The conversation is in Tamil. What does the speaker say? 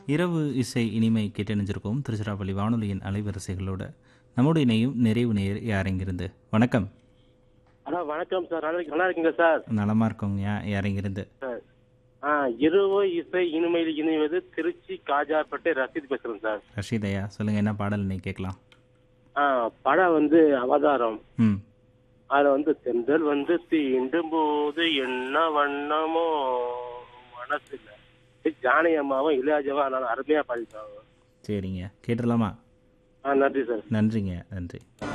இரவு இசை இனிமை கேட்டணிஞ்சிருக்கோம் திருச்சிராப்பள்ளி வானொலியின் அலைவரிசைகளோட நம்முடைய இணையும் நிறைவு நேர் யாரெங்கிருந்து வணக்கம் ஹலோ வணக்கம் சார் நல்லா நல்லா இருக்கீங்க சார் நலமா இருக்கோங்க யா யாரெங்கிருந்து சார் ஆ இரவு இசை இனிமையில் இணைவது திருச்சி காஜாப்பேட்டை ரசீத் பேசுறேன் சார் ரஷீதையா சொல்லுங்க என்ன பாடல் நீ கேட்கலாம் ஆ படம் வந்து அவதாரம் ம் அதுல வந்து தென்றல் வந்து தீண்டும் போது என்ன வண்ணமோ மனசுல ஜானகி அம்மாவும் இளையராஜாவும் அதனால அருமையா பாடிட்டாங்க சரிங்க கேட்டுடலாமா ஆ நன்றி சார் நன்றிங்க நன்றி